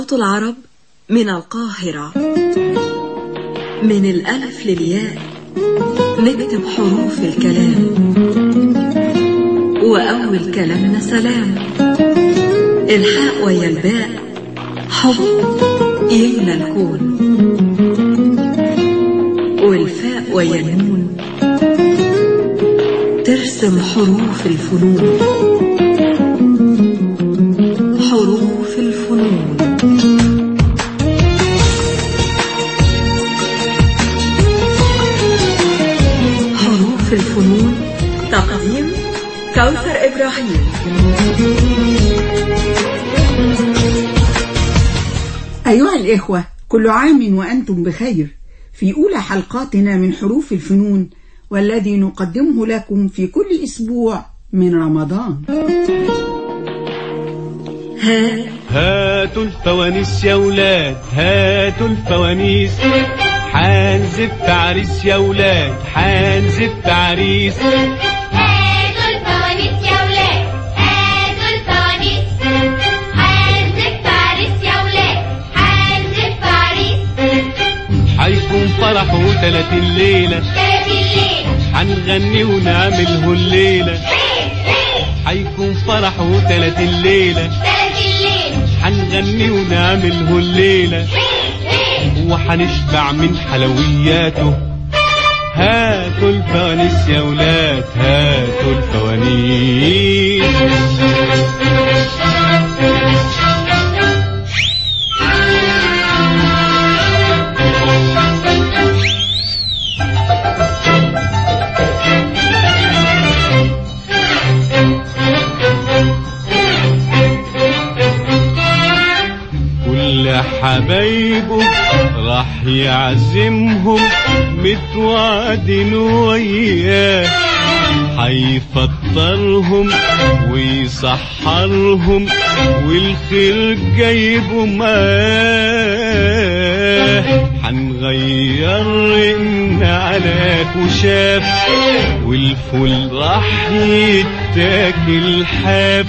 صوت العرب من القاهرة من الألف للياء نكتب حروف الكلام وأول كلامنا سلام الحاء ويا الباء حب يملى الكون والفاء ويا النون ترسم حروف الفنون حروف الفنون حروف الفنون تقديم كوثر إبراهيم أيها الإخوة كل عام وأنتم بخير في أولى حلقاتنا من حروف الفنون والذي نقدمه لكم في كل أسبوع من رمضان ها هاتوا الفوانيس يا ولاد هاتوا الفوانيس حنزف عريس يا ولاد حنزف عريس هاتوا الفوانيس يا ولاد هاتوا الفوانيس حنزف عريس يا ولاد حنزف عريس حيكون فرحه تلات الليلة تلات الليل حنغني ونعمله الليلة حيكون فرحه تلات الليلة تلات الليل حنغني ونعمله الليلة وحنشبع من حلوياته هاتوا الفوانيس يا ولاد هاتوا الفوانيس كل حبايبه راح يعزمهم متوعدين وياه هيفطرهم ويسحرهم والخير جايبه معاه هنغير رقنا على كشاف والفول راح يتاكل حاف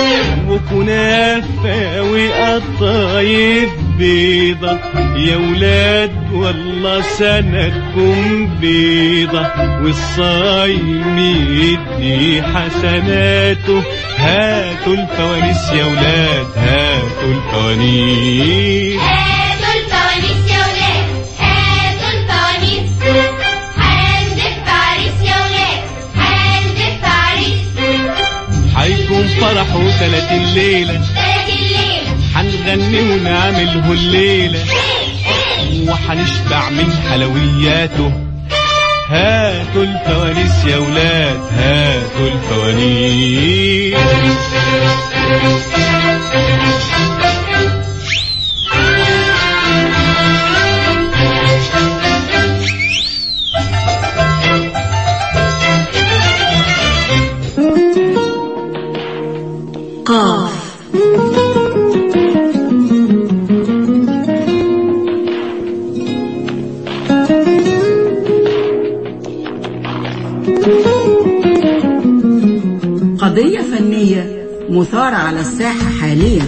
وكنافة وقطايف بيضة يا ولاد والله سنتكم بيضة والصايم يدي حسناته هاتوا الفوانيس يا ولاد هاتوا الفوانيس هاتوا الفوانيس يا ولاد هاتوا الفوانيس حنزف عريس يا ولاد حنزف عريس حيكون فرحه تلات الليلة تلات الليل حنغني ونعمله الليلة وحنشبع من حلوياته هاتوا الفوانيس يا ولاد هاتوا الفوانيس قاف قضية فنية مثارة على الساحة حاليا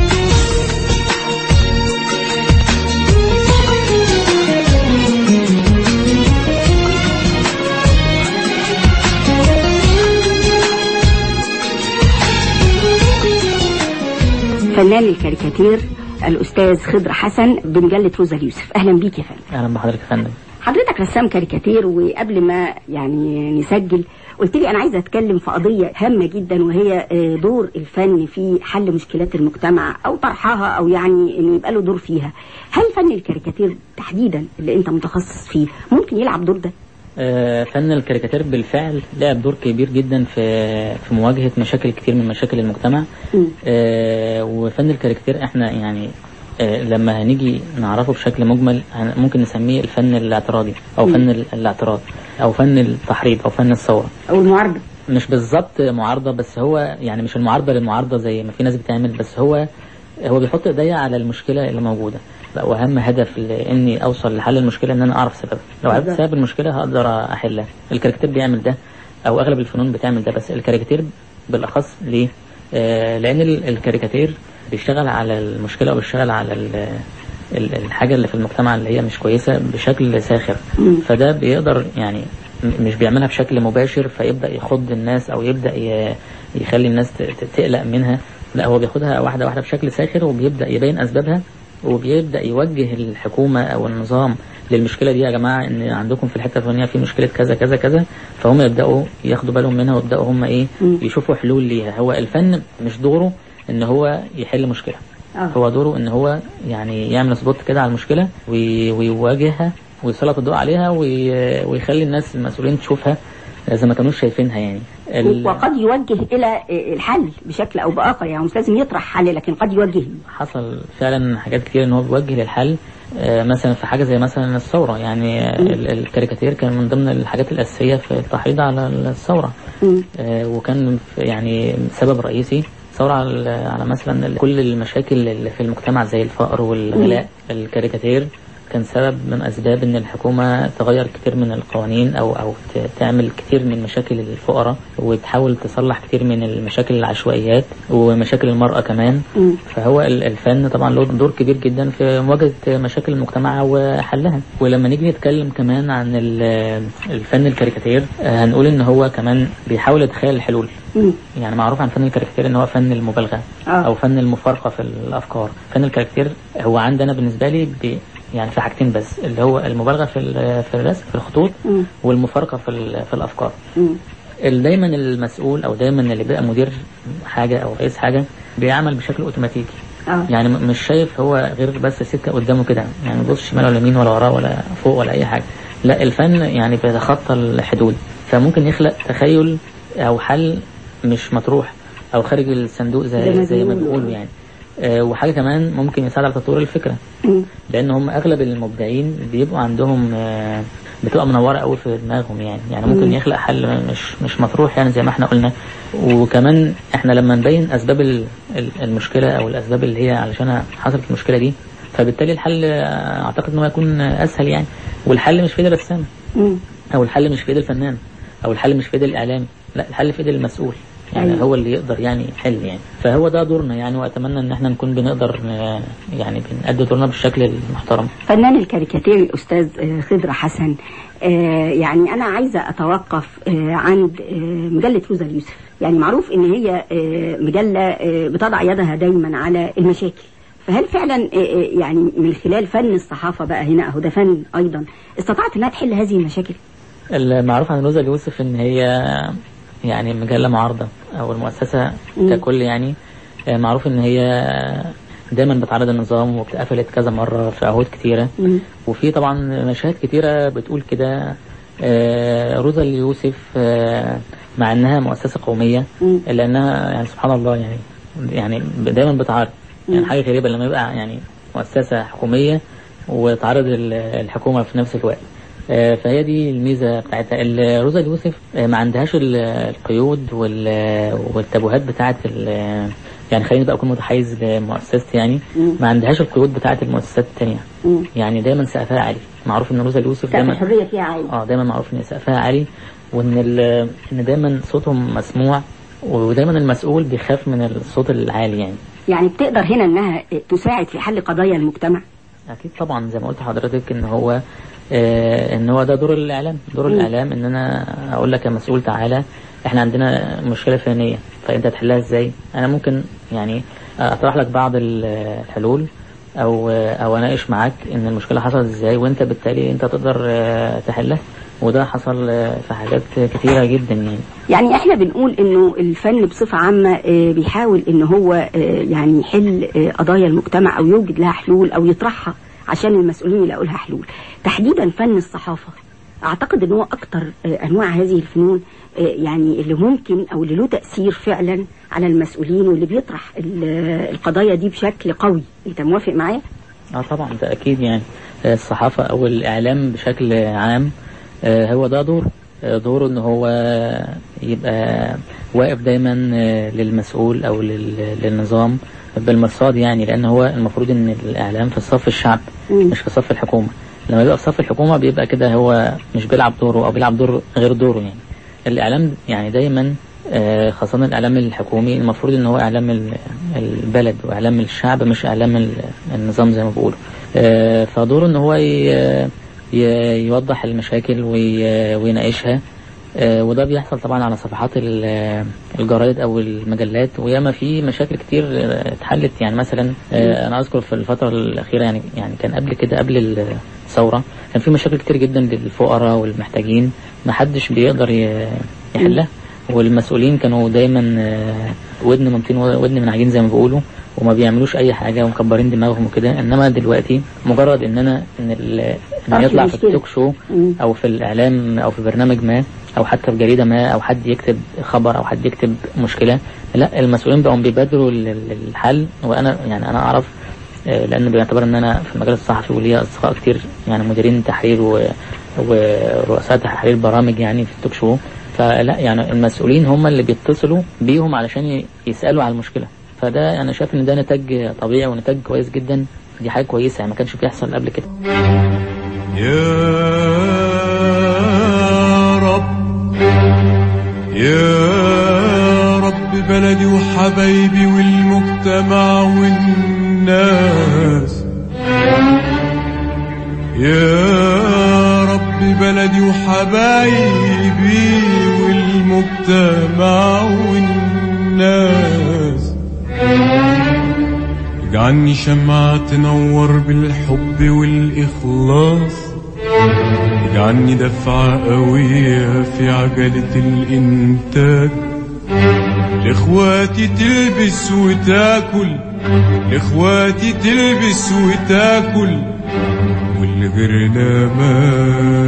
فنان الكاريكاتير الأستاذ خضر حسن بمجلة روزا اليوسف أهلا بيك يا فندم اهلا بحضرتك يا فندم حضرتك رسام كاريكاتير وقبل ما يعني نسجل قلت لي أنا عايزة أتكلم في قضية هامة جدا وهي آه، دور الفن في حل مشكلات المجتمع أو طرحها أو يعني إنه يبقى له دور فيها هل فن الكاريكاتير تحديدا اللي أنت متخصص فيه ممكن يلعب دور ده؟ آه، فن الكاريكاتير بالفعل لعب دور كبير جدا في في مواجهة مشاكل كتير من مشاكل المجتمع مم. آه، وفن الكاريكاتير احنا يعني آه، لما هنيجي نعرفه بشكل مجمل هن- ممكن نسميه الفن الاعتراضي او فن ال- الاعتراض او فن التحريض او فن الثورة أو المعارضة مش بالظبط معارضة بس هو يعني مش المعارضة للمعارضة زي ما في ناس بتعمل بس هو هو بيحط ايديا على المشكلة اللي موجودة واهم هدف لاني اوصل لحل المشكله ان انا اعرف سببها لو عرفت بالظبط. سبب المشكله هقدر احلها الكاريكاتير بيعمل ده او اغلب الفنون بتعمل ده بس الكاريكاتير بالاخص ليه آه لان ال- الكاريكاتير بيشتغل على المشكله وبيشتغل على ال- ال- الحاجه اللي في المجتمع اللي هي مش كويسه بشكل ساخر فده بيقدر يعني م- مش بيعملها بشكل مباشر فيبدا يخض الناس او يبدا ي- يخلي الناس ت- ت- تقلق منها لا هو بياخدها واحده واحده بشكل ساخر وبيبدا يبين اسبابها وبيبدا يوجه الحكومه او النظام للمشكله دي يا جماعه ان عندكم في الحته الفلانيه في مشكله كذا كذا كذا فهم يبداوا ياخدوا بالهم منها ويبداوا هم ايه يشوفوا حلول ليها هو الفن مش دوره ان هو يحل مشكله آه. هو دوره ان هو يعني يعمل سبوت كده على المشكله وي- ويواجهها ويسلط الضوء عليها وي- ويخلي الناس المسؤولين تشوفها زي ما كانوش شايفينها يعني ال- وقد يوجه الى الحل بشكل او باخر يعني مش لازم يطرح حل لكن قد يوجه حصل فعلا حاجات كتير ان هو بيوجه للحل آه، مثلا في حاجه زي مثلا الثوره يعني آه، ال- الكاريكاتير كان من ضمن الحاجات الاساسيه في التحريض على الثوره مم. آه، وكان في- يعني سبب رئيسي ثورة على على مثلا كل المشاكل اللي في المجتمع زي الفقر والغلاء الكاريكاتير كان سبب من اسباب ان الحكومه تغير كتير من القوانين او او ت- تعمل كتير من مشاكل الفقراء وتحاول تصلح كتير من المشاكل العشوائيات ومشاكل المراه كمان مم. فهو ال- الفن طبعا له دور كبير جدا في مواجهه مشاكل المجتمع وحلها ولما نيجي نتكلم كمان عن ال- الفن الكاريكاتير آه، هنقول ان هو كمان بيحاول يتخيل الحلول مم. يعني معروف عن فن الكاريكاتير ان هو فن المبالغه آه. او فن المفارقه في الافكار فن الكاريكاتير هو عندنا بالنسبه لي بي يعني في حاجتين بس اللي هو المبالغه في ال- في الرسم في الخطوط مم. والمفارقه في ال- في الافكار مم. ال- دايما المسؤول او دايما اللي بيبقى مدير حاجه او رئيس حاجه بيعمل بشكل اوتوماتيكي اه يعني م- مش شايف هو غير بس سكه قدامه كده يعني ما بيبصش شمال ولا يمين ولا وراه ولا فوق ولا اي حاجه لا الفن يعني بيتخطى الحدود فممكن يخلق تخيل او حل مش مطروح او خارج الصندوق زي ما زي زي ما بيقولوا. بيقولوا يعني آه، وحاجه كمان ممكن يساعد على تطوير الفكره مم. لان هم اغلب المبدعين بيبقوا عندهم آه، بتبقى منوره قوي في دماغهم يعني يعني ممكن يخلق حل مش مش مطروح يعني زي ما احنا قلنا وكمان احنا لما نبين اسباب ال- ال- المشكله او الاسباب اللي هي علشان حصلت المشكله دي فبالتالي الحل آه، اعتقد ان هو يكون اسهل يعني والحل مش في ايد الرسام مم. او الحل مش في ايد الفنان او الحل مش في ايد الاعلام لا الحل في ايد المسؤول يعني أيوة. هو اللي يقدر يعني يحل يعني فهو ده دورنا يعني واتمنى ان احنا نكون بنقدر آه، يعني بنأدي دورنا بالشكل المحترم فنان الكاريكاتير الأستاذ آه، خضر حسن آه، يعني أنا عايزة أتوقف آه، عند آه، مجلة روزا اليوسف يعني معروف إن هي آه، مجلة آه، بتضع يدها دايما على المشاكل فهل فعلا آه، آه، يعني من خلال فن الصحافة بقى هنا أهو ده فن أيضا استطاعت إنها تحل هذه المشاكل؟ المعروف عن روزا اليوسف ان هي يعني مجله معارضه او المؤسسه مم. ككل يعني آه، معروف ان هي دايما بتعرض النظام واتقفلت كذا مره في عهود كتيره مم. وفي طبعا مشاهد كتيره بتقول كده آه، روزا اليوسف آه، مع انها مؤسسه قوميه مم. الا انها يعني سبحان الله يعني يعني دايما بتعارض يعني مم. حاجه غريبه لما يبقى يعني مؤسسه حكوميه وتعارض ال- الحكومه في نفس الوقت آه، فهي دي الميزه بتاعتها ال- روزا اليوسف آه، ما عندهاش ال- القيود وال- والتابوهات بتاعت ال- يعني خليني بقى اكون متحيز لمؤسستي يعني مم. ما عندهاش القيود بتاعت المؤسسات التانية مم. يعني دايما سقفها عالي معروف ان روزا اليوسف سقف دايما الحرية فيها عالي اه دايما معروف ان سقفها عالي وان ال- ان دايما صوتهم مسموع ودايما المسؤول بيخاف من الصوت العالي يعني يعني بتقدر هنا إنها آه، تساعد في حل قضايا المجتمع اكيد طبعا زي ما قلت لحضرتك ان هو آه ان هو ده دور الاعلام دور مم. الاعلام ان انا اقول لك يا مسؤول تعالى احنا عندنا مشكله فلانيه فانت تحلها ازاي انا ممكن يعني اطرح لك بعض ال- الحلول او او اناقش معاك ان المشكله حصلت ازاي وانت بالتالي انت تقدر آه، تحلها وده حصل آه، في حاجات كتيره جدا يعني يعني احنا بنقول انه الفن بصفة عامة آه، بيحاول ان هو آه، يعني يحل آه، قضايا المجتمع او يوجد لها حلول او يطرحها عشان المسؤولين يلاقوا لها حلول تحديدا فن الصحافة اعتقد ان هو اكتر آه، انواع هذه الفنون آه، يعني اللي ممكن او اللي له تأثير فعلا على المسؤولين واللي بيطرح ال- القضايا دي بشكل قوي انت موافق معايا؟ اه طبعا ده اكيد يعني آه، الصحافة او الاعلام بشكل عام آه، هو ده دوره آه، دوره ان هو يبقى واقف دايما آه، للمسؤول او لل- للنظام بالمرصاد يعني لان هو المفروض ان الاعلام في صف الشعب مم. مش في صف الحكومة لما يبقى في صف الحكومة بيبقى كده هو مش بيلعب دوره او بيلعب دور غير دوره يعني الاعلام يعني دايما آه، خاصة الإعلام الحكومي المفروض إن هو إعلام ال- البلد وإعلام الشعب مش إعلام ال- النظام زي ما بيقولوا آه، فدوره إن هو ي- ي- يوضح المشاكل وي- ويناقشها آه، وده بيحصل طبعا على صفحات ال- الجرايد او المجلات وياما في مشاكل كتير آه، اتحلت يعني مثلا آه، انا اذكر في الفتره الاخيره يعني يعني كان قبل كده قبل الثوره كان في مشاكل كتير جدا للفقراء والمحتاجين ما حدش بيقدر ي- يحلها والمسؤولين كانوا دايما آه، ودن ممتين ودن من عجين زي ما بيقولوا وما بيعملوش اي حاجه ومكبرين دماغهم وكده انما دلوقتي مجرد ان انا ان ال- ان تعرف يطلع في المشكلة. التوك شو مم. او في الاعلام او في برنامج ما او حتى في جريده ما او حد يكتب خبر او حد يكتب مشكله لا المسؤولين بقوا بيبادروا لل- للحل وانا يعني انا اعرف آه، لان بيعتبر ان انا في المجال الصحفي وليا اصدقاء كتير يعني مديرين تحرير و- ورؤساء تحرير برامج يعني في التوك شو فلا يعني المسؤولين هم اللي بيتصلوا بيهم علشان ي- يسالوا على المشكله فده انا شايف ان ده نتاج طبيعي ونتاج كويس جدا دي حاجه كويسه يعني ما كانش بيحصل قبل كده يا رب يا رب بلدي وحبايبي والمجتمع والناس يا رب بلدي وحبايبي والمجتمع والناس اجعلني شمعة تنور بالحب والإخلاص اجعلني دفعة قوية في عجلة الإنتاج لإخواتي تلبس وتاكل لإخواتي تلبس وتاكل واللي غيرنا ما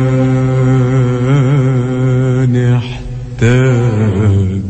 نحتاج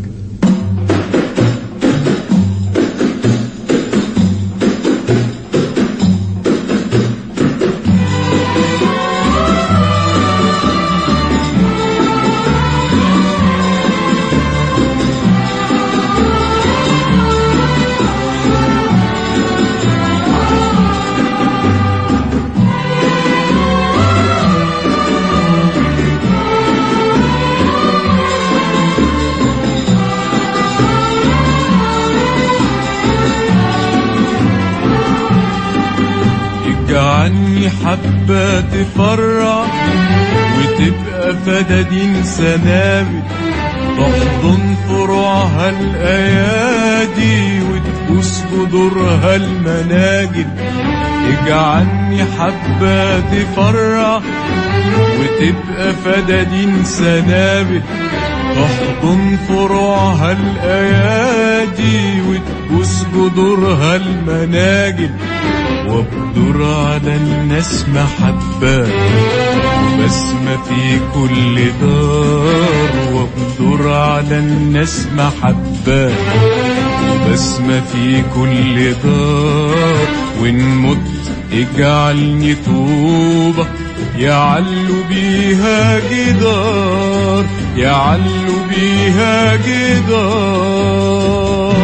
اجعلني حبة تفرع وتبقى فدادين سنابل تحضن فروعها الأيادي وتبوس جذورها المناجل اجعلني حبة تفرع وتبقى فدادين سنابل تحضن فروعها الأيادي وتبوس جذورها المناجل وابدر على الناس محبة وبسمة في كل دار وابدر على الناس محبة وبسمة في كل دار ونمت اجعلني طوبة يعلو بيها جدار يعلو بيها جدار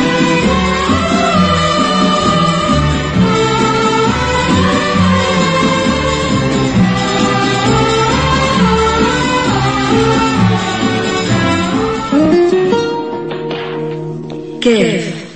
كاف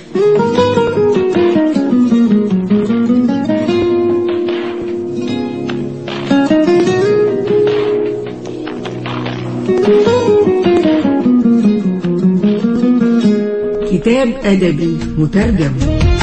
كتاب أدبي مترجم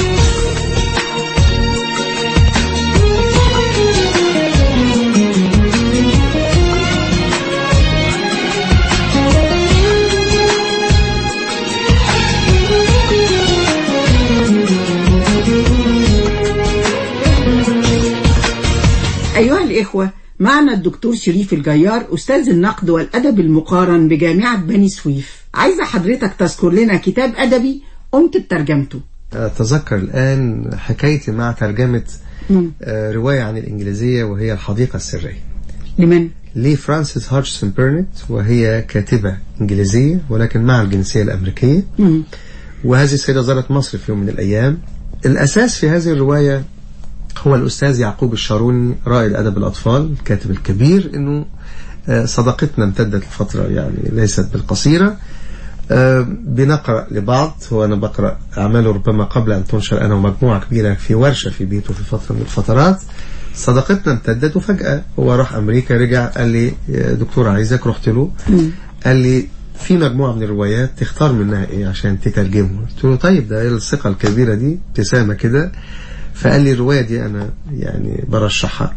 أيها الإخوة معنا الدكتور شريف الجيار أستاذ النقد والأدب المقارن بجامعة بني سويف عايزة حضرتك تذكر لنا كتاب أدبي قمت بترجمته أتذكر الآن حكايتي مع ترجمة مم. آه، رواية عن الإنجليزية وهي الحديقة السرية لمن؟ لفرانسيس هاتشسون بيرنت وهي كاتبة إنجليزية ولكن مع الجنسية الأمريكية مم. وهذه السيدة زارت مصر في يوم من الأيام الأساس في هذه الرواية هو الأستاذ يعقوب الشاروني رائد أدب الأطفال الكاتب الكبير أنه آه، صداقتنا امتدت لفترة يعني ليست بالقصيرة آه، بنقرأ لبعض هو أنا بقرأ أعماله ربما قبل أن تنشر أنا ومجموعة كبيرة في ورشة في بيته في فترة من الفترات صداقتنا امتدت وفجأة هو راح أمريكا رجع قال لي يا دكتور عايزك رحت له قال لي في مجموعة من الروايات تختار منها إيه عشان تترجمه قلت له طيب ده إيه الثقة الكبيرة دي ابتسامة كده فقال لي الرواية دي أنا يعني برشحها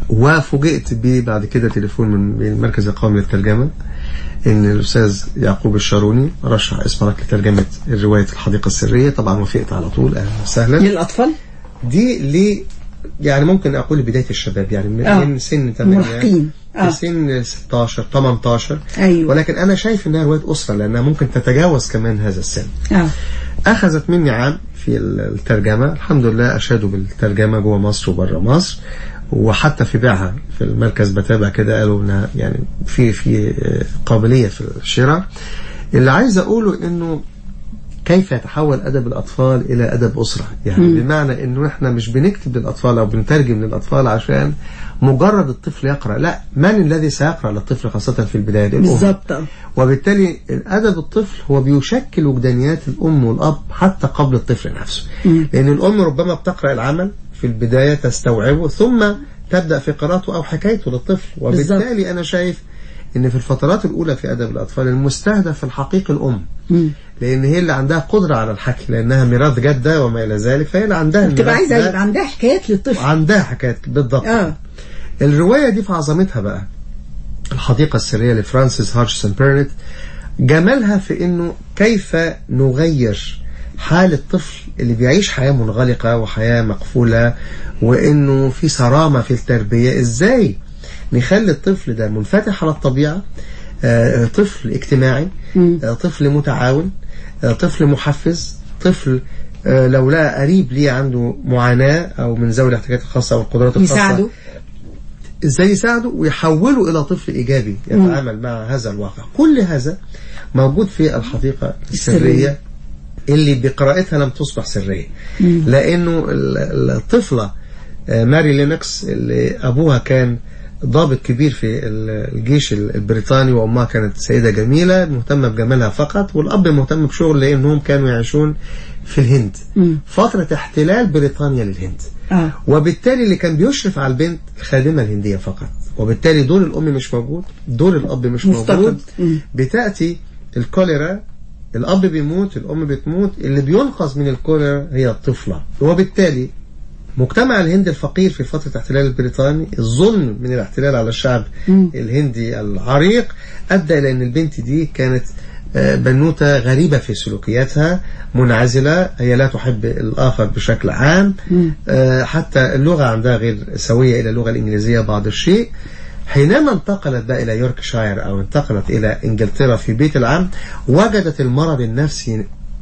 وفوجئت بيه بعد كده تليفون من المركز القومي للترجمة ان الاستاذ يعقوب الشاروني رشح اسمك لترجمه روايه الحديقه السريه طبعا وافقت على طول اهلا وسهلا للأطفال دي ل يعني ممكن اقول بدايه الشباب يعني من, آه. من سن 8 مراهقين. آه. لسن 16 18 أيوة. ولكن انا شايف انها روايه اسره لانها ممكن تتجاوز كمان هذا السن اه اخذت مني عام في الترجمه الحمد لله اشادوا بالترجمه جوه مصر وبره مصر وحتى في بيعها في المركز بتابع كده قالوا انها يعني في في آه، قابليه في الشراء اللي عايز اقوله انه كيف يتحول ادب الاطفال الى ادب اسره يعني بمعنى انه احنا مش بنكتب للاطفال او بنترجم للاطفال عشان مجرد الطفل يقرا لا من الذي سيقرا للطفل خاصه في البدايه الأم. بالظبط آه. وبالتالي أدب الطفل هو بيشكل وجدانيات الأم والأب حتى قبل الطفل نفسه لأن الأم ربما بتقرأ العمل في البداية تستوعبه ثم تبدأ في قراءته أو حكايته للطفل وبالتالي أنا شايف أن في الفترات الأولى في أدب الأطفال المستهدف في الحقيقة الأم لأن هي اللي عندها قدرة على الحكي لأنها ميراث جدة وما إلى ذلك فهي اللي عندها بتبقى الميراث عايزة ده. يبقى عندها حكايات للطفل عندها حكايات بالضبط اه الرواية دي في عظمتها بقى الحديقة السرية لفرانسيس هارشسون بيرنت جمالها في انه كيف نغير حال الطفل اللي بيعيش حياة منغلقة وحياة مقفولة وانه في صرامة في التربية ازاي نخلي الطفل ده منفتح على الطبيعة آه، طفل اجتماعي آه، طفل متعاون آه، طفل محفز طفل آه، لو لقى قريب ليه عنده معاناة أو من ذوي الاحتياجات الخاصة أو القدرات الخاصة يساعده ازاي يساعده ويحوله الى طفل ايجابي يتعامل مع هذا الواقع كل هذا موجود في الحديقه السريه اللي بقراءتها لم تصبح سريه لانه ال- الطفله آه، ماري لينكس اللي ابوها كان ضابط كبير في ال- الجيش ال- البريطاني وامها كانت سيده جميله مهتمه بجمالها فقط والاب مهتم بشغل لانهم كانوا يعيشون في الهند فتره احتلال بريطانيا للهند اه وبالتالي اللي كان بيشرف على البنت الخادمة الهندية فقط وبالتالي دور الأم مش موجود دور الأب مش مفتقد. موجود مم. بتأتي الكوليرا الأب بيموت الأم بتموت اللي بينقذ من الكوليرا هي الطفلة وبالتالي مجتمع الهند الفقير في فترة الاحتلال البريطاني الظلم من الاحتلال على الشعب الهندي العريق أدى إلى أن البنت دي كانت آه، بنوتة غريبة في سلوكياتها منعزلة هي لا تحب الآخر بشكل عام آه، حتى اللغة عندها غير سوية إلى اللغة الإنجليزية بعض الشيء حينما انتقلت بقى إلى يوركشاير أو انتقلت إلى إنجلترا في بيت العم وجدت المرض النفسي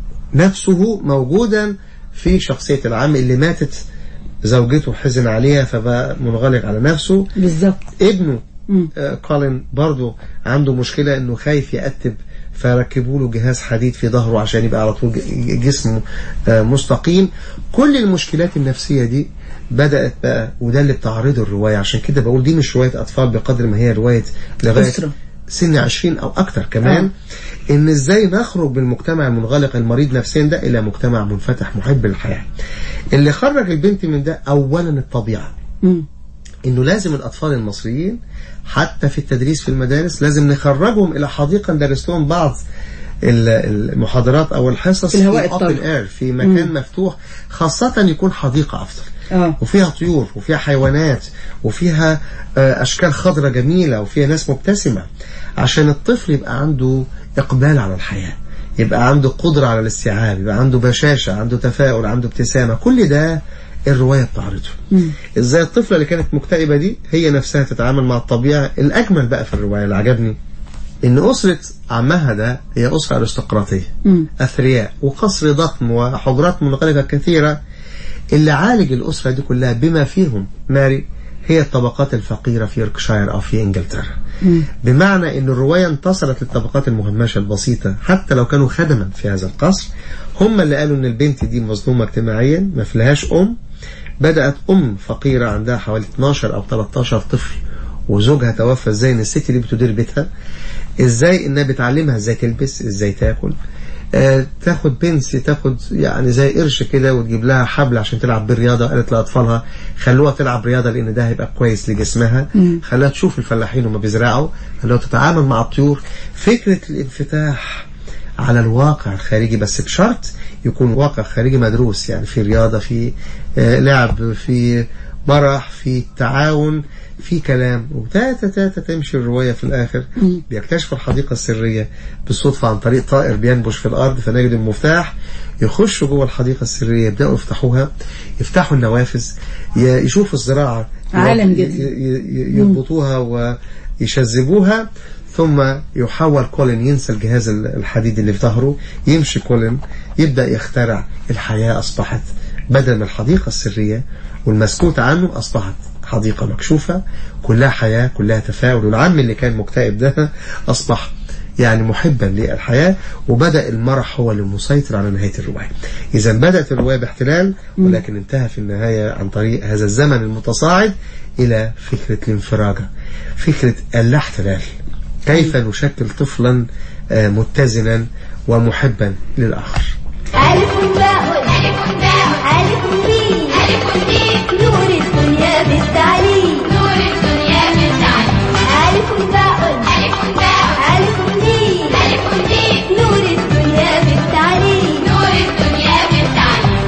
نفسه موجودا في شخصية العم اللي ماتت زوجته حزن عليها فبقى منغلق على نفسه بالظبط ابنه آه كولين برضو عنده مشكلة انه خايف يأتب فركبوا له جهاز حديد في ظهره عشان يبقى على طول ج- جسمه آه مستقيم كل المشكلات النفسية دي بدأت بقى وده اللي بتعرضه الرواية عشان كده بقول دي مش رواية أطفال بقدر ما هي رواية لغاية أسرة. سن 20 أو أكتر كمان إن إزاي نخرج من المجتمع المنغلق المريض نفسيا ده إلى مجتمع منفتح محب للحياة اللي خرج البنت من ده أولا الطبيعة مم. انه لازم الاطفال المصريين حتى في التدريس في المدارس لازم نخرجهم الى حديقه ندرس لهم بعض ال- المحاضرات او الحصص في الهواء open الطلق. air في مكان مفتوح خاصه يكون حديقه افضل اه وفيها طيور وفيها حيوانات وفيها آه، اشكال خضراء جميله وفيها ناس مبتسمه عشان الطفل يبقى عنده اقبال على الحياه يبقى عنده قدره على الاستيعاب يبقى عنده بشاشه عنده تفاؤل عنده ابتسامه كل ده الروايه بتعرضه ازاي الطفله اللي كانت مكتئبه دي هي نفسها تتعامل مع الطبيعه الاجمل بقى في الروايه اللي عجبني ان اسره عمها ده هي اسره ارستقراطيه اثرياء وقصر ضخم وحجرات منغلقه كثيره اللي عالج الأسرة دي كلها بما فيهم ماري هي الطبقات الفقيرة في يوركشاير أو في إنجلترا بمعنى أن الرواية انتصرت للطبقات المهمشة البسيطة حتى لو كانوا خدما في هذا القصر هم اللي قالوا أن البنت دي مظلومة اجتماعيا ما فيهاش أم بدأت أم فقيرة عندها حوالي 12 أو 13 طفل وزوجها توفى ازاي ان الست دي بتدير بيتها ازاي انها بتعلمها ازاي تلبس ازاي تاكل آه، تاخد بنسي تاخد يعني زي قرش كده وتجيب لها حبل عشان تلعب بالرياضة قالت لأطفالها خلوها تلعب رياضة لأن ده هيبقى كويس لجسمها خلوها تشوف الفلاحين وما بيزرعوا خلوها تتعامل مع الطيور فكرة الانفتاح على الواقع الخارجي بس بشرط يكون واقع خارجي مدروس يعني في رياضة في آه، لعب في مرح في تعاون في كلام وتاتا تاتا تمشي الرواية في الآخر بيكتشفوا الحديقة السرية بالصدفة عن طريق طائر بينبش في الأرض فنجد المفتاح يخشوا جوه الحديقة السرية يبدأوا يفتحوها يفتحوا النوافذ ي- يشوفوا الزراعة عالم ي- جديد. ي- ي- يربطوها ويشذبوها ثم يحول كولين ينسى الجهاز ال- الحديد اللي في ظهره يمشي كولين يبدأ يخترع الحياة أصبحت بدل من الحديقة السرية والمسكوت عنه أصبحت حديقة مكشوفة كلها حياة كلها تفاؤل والعم اللي كان مكتئب ده أصبح يعني محبا للحياة وبدأ المرح هو اللي مسيطر على نهاية الرواية إذا بدأت الرواية باحتلال ولكن انتهى في النهاية عن طريق هذا الزمن المتصاعد إلى فكرة الانفراجة فكرة اللاحتلال كيف نشكل طفلا آه، متزنا ومحبا للآخر ألف باء ألف باء ألف ميم ألف ميم نور الدنيا بالتعليم نور الدنيا بالتعليم ألف باء ألف باء ألف ميم ألف ميم نور الدنيا بالتعليم نور الدنيا بالتعليم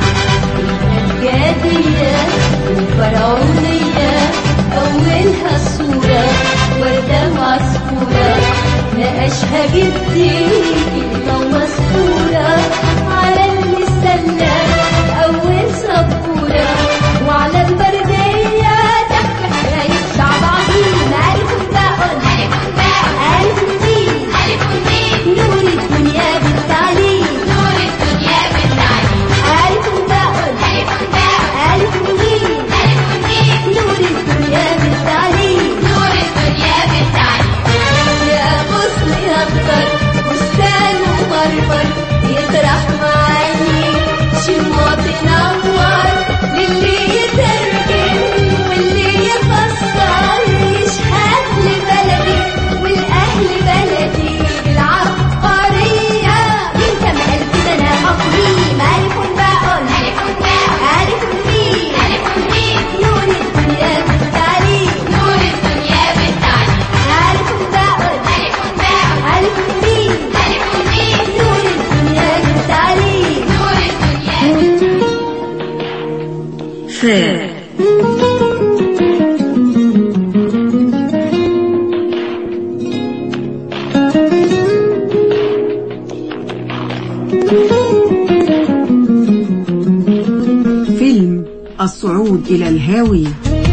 الجادية الفرعونية أولها الصورة وردة معصفورة نقشها جدي كلمة مسطورة على المسلة أول سبورة وعلى البردية تحت حكاية شعب عظيم ألف باء ألف باء ألف ميم ألف ميم نور الدنيا بالتعليم نور الدنيا بالتعليم ألف باء ألف باء ألف ميم ألف ميم نور الدنيا بالتعليم نور الدنيا بالتعليم يا غصن أخضر بستان ومرمر يطرح معاني شموع تنور للي يترجم واللي يفسر يشهد لبلدي والأهل بلدي بالعبقرية انت ما قلبي انا عظيم ألف باء ألف باء ألف ميم ألف ميم نور الدنيا بالتعليم نور الدنيا بالتعليم ألف باء ألف باء ألف ميم ألف ميم نور الدنيا بالتعليم نور الدنيا فاء فيلم الصعود إلى الهاوية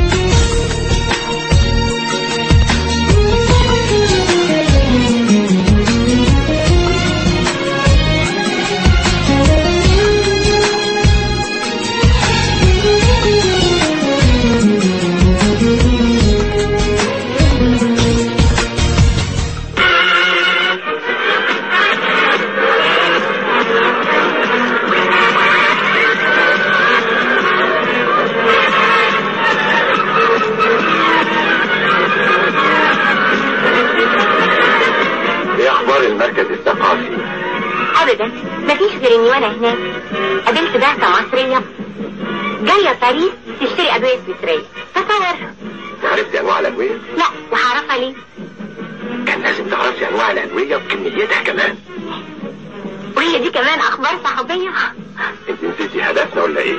ايه اخبار المركز الثقافي ابدا مفيش غير اني وانا هناك قابلت بعثة مصرية جاية باريس تشتري ادوية سويسرية تصور عرفتي انواع الادويه لا وهعرفها ليه كان لازم تعرفي انواع الادويه وكميتها كمان وهي دي كمان اخبار صحفية انت نسيتي هدفنا ولا ايه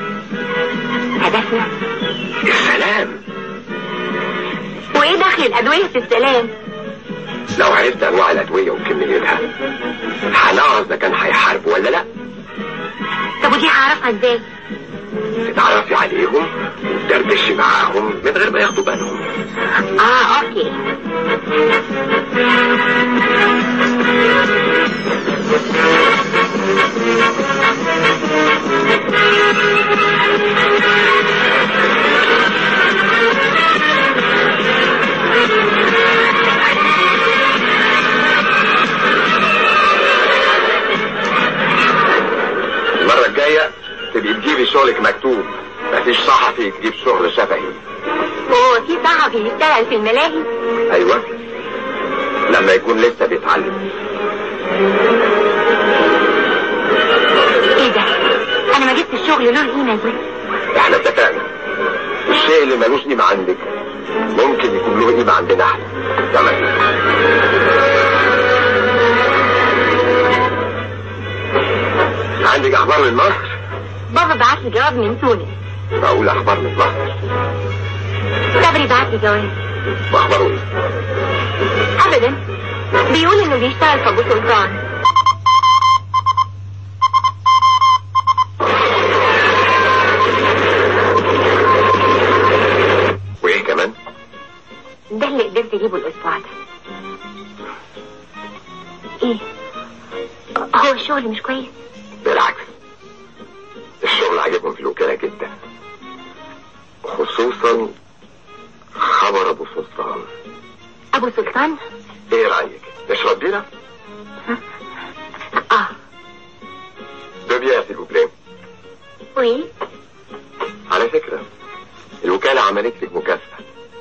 هدفنا السلام وايه دخل الادوية في السلام لو عرفت انواع الادويه وكميتها هنعرف اذا كان هيحاربوا ولا لا طب ودي هعرفها ازاي تتعرفي عليهم وتدردشي معاهم من غير ما ياخدوا بالهم اه اوكي المره الجايه تبقي تجيبي شغلك مكتوب مفيش صحفي تجيب شغل شفهي اوه في صحفي يشتغل في الملاهي ايوه لما يكون لسه بيتعلم ايه ده انا ما جبت الشغل له قيمه دي احنا اتفقنا الشيء اللي ملوش قيمة عندك ممكن يكون له قيمة عندنا احنا تمام عندك اخبار من مصر بابا بعت لي جواب من تونس بقول اخبار من مصر صبري بعت لي جواب واخباره ايه ابدا بيقول انه بيشتغل في ابو سلطان وايه كمان ده اللي قدرت اجيبه الاسبوع ده ايه هو الشغل مش كويس بالعكس الشغل عجبهم في الوكالة جدا خصوصا خبر ابو سلطان ابو سلطان ايه رايك نشرب بيرة اه ده بيها في البوبلين وايه على فكرة الوكالة عملت لك مكافأة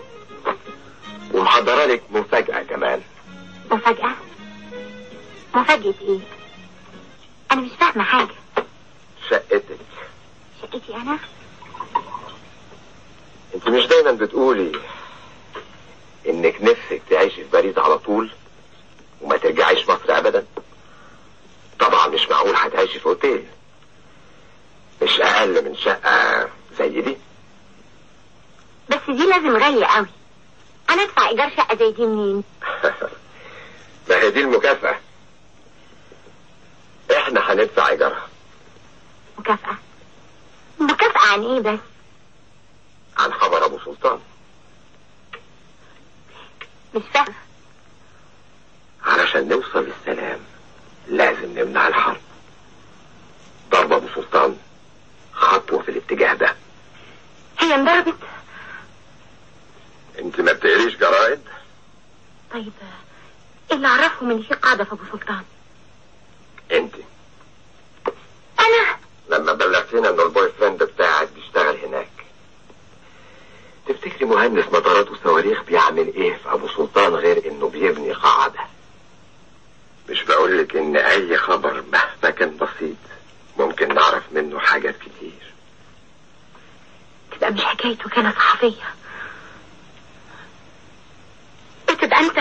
ومحضرة لك مفاجأة كمان مفاجأة مفاجأة ايه انا مش فاهمة حاجة شقتك شقتي انا انت مش دايما بتقولي انك نفسك تعيشي في باريس على طول وما ترجعيش مصر ابدا طبعا مش معقول هتعيشي في اوتيل مش اقل من شقة زي دي بس دي لازم غالية قوي انا ادفع ايجار شقة زي دي منين ما هي دي المكافأة احنا هندفع ايجارها مكافأة مكافأة عن ايه بس عن خبر ابو سلطان مش فاهمة علشان نوصل للسلام لازم نمنع الحرب ضرب ابو سلطان خطوة في الاتجاه ده هي انضربت انت ما بتقريش جرائد طيب ايه اللي عرفهم ان في قاعدة في ابو سلطان انت انا لما بلغتنا ان البوي فريند بتاعك بيشتغل هناك تفتكري مهندس مطارات وصواريخ بيعمل ايه في ابو سلطان غير انه بيبني قاعدة مش بقولك ان اي خبر مهما كان بسيط ممكن نعرف منه حاجات كتير تبقى مش حكايته كان صحفية تبقى انت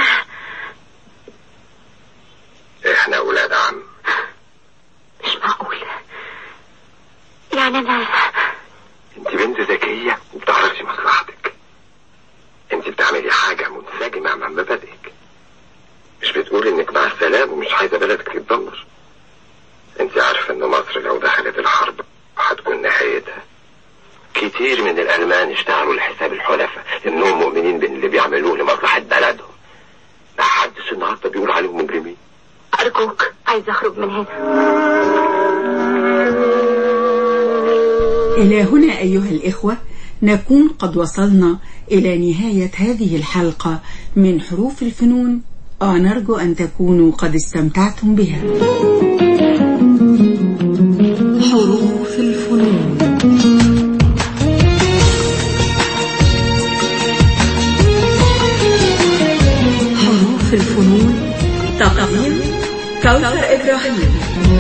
احنا اولاد عم مش معقول يعني انا انت بنت ذكية وبتعرفي مصلحتك انت بتعملي حاجة منسجمة مع مبادئك مش بتقولي انك مع السلام ومش عايزة بلدك تتدمر انت عارفة ان مصر لو دخلت الحرب هتكون نهايتها كتير من الالمان اشتغلوا لحساب الحلفاء انهم مؤمنين بان اللي بيعملوه لمصلحة بلدهم ما حدش النهارده بيقول عليهم مجرمين ارجوك عايز اخرج من هنا إلى هنا أيها الإخوة نكون قد وصلنا إلى نهاية هذه الحلقة من حروف الفنون ونرجو أن تكونوا قد استمتعتم بها حروف الفنون حروف الفنون تقديم كوثر إبراهيم